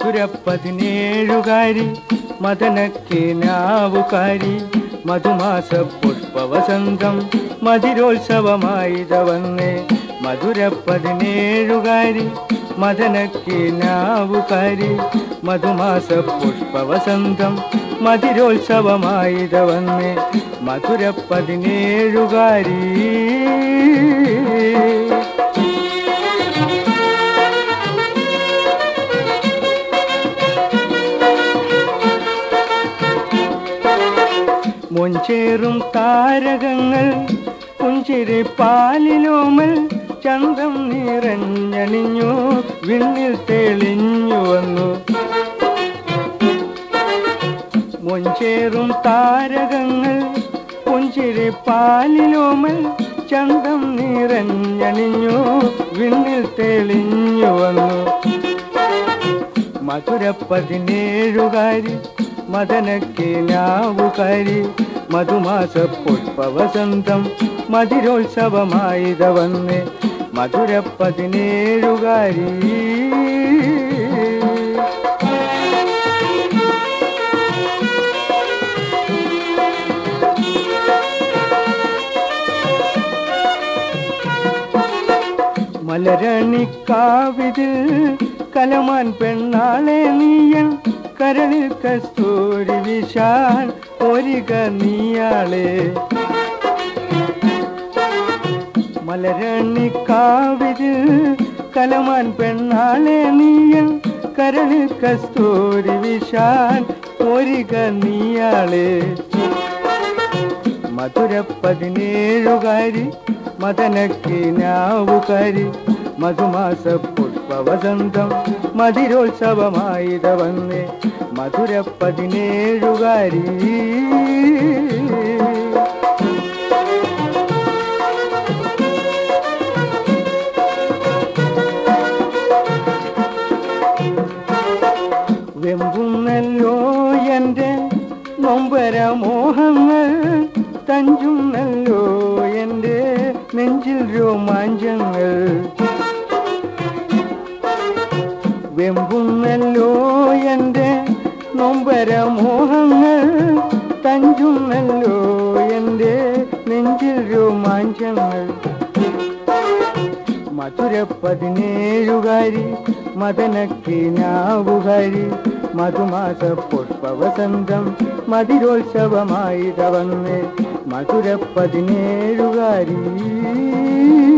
മധുര പതിനേഴുകാരി മദനക്കിനാവുകാരി മധുമാസ പുഷ്പവസന്തം മധുരോത്സവമായിത വന്നേ മധുര പതിനേഴുകാരി മദനക്കിനാവുകാരി മധുമാസ പുഷ്പവസന്തം മധുരോത്സവമായിത വന്നേ മധുര പതിനേഴുകാരി മുഞ്ചേറും താരകങ്ങൾ പുഞ്ചിരി പാലിലോമൽ ചന്തം നിറഞ്ഞണിഞ്ഞു വിണ്ണിൽ തെളിഞ്ഞു വന്നു മുഞ്ചേറും താരകങ്ങൾ പുഞ്ചിരി പാലിലോമൽ ചന്തം നിറഞ്ഞണിഞ്ഞു വിണ്ണിൽ തെളിഞ്ഞു വന്നു മധുര പതിനേഴുകാരി മദനക്കിനാവുകാരി മധുമാസ പുഷ്പവസന്തം മധുരോത്സവമായിത വന്ന് മധുര പതിനേഴുകാരി മലരണിക്കാവിതിൽ കലമാൻ പെണ്ണാളെ നീയൻ കരളിൽ കസ്തൂരി വിശാൽ ഒരിക നീയാളെ മലരണിക്കാവിതിൽ കലമാൻ പെണ്ണാളെ നീയൻ കരളിൽ കസ്തൂരി വിശാൽ ഒരിക നീയാളെ മധുര പതിനേഴുകാരി മദനക്കിനാവുകാരി മധുമാസ പുഷ്പവസന്തം മധുരോത്സവമായിത വന്നേ മധുര പതിനേഴുകാരി വെമ്പുന്നല്ലോ എൻ്റെ നൊമ്പര മോഹങ്ങൾ തഞ്ചുന്നല്ലോ എൻ്റെ നെഞ്ചിൽ രോമാഞ്ചങ്ങൾ വെമ്പുന്നല്ലോ എൻ്റെ നൊമ്പര മോഹങ്ങൾ തഞ്ചുന്നല്ലോ എൻ്റെ നെഞ്ചിൽ രോമാഞ്ചങ്ങൾ മധുര പതിനേഴുകാരി മദനക്കിനാവുകാരി മധുമാസ പുഷ്പവസന്തം മധുരോത്സവമായിത വന്ന് മധുര പതിനേഴുകാരി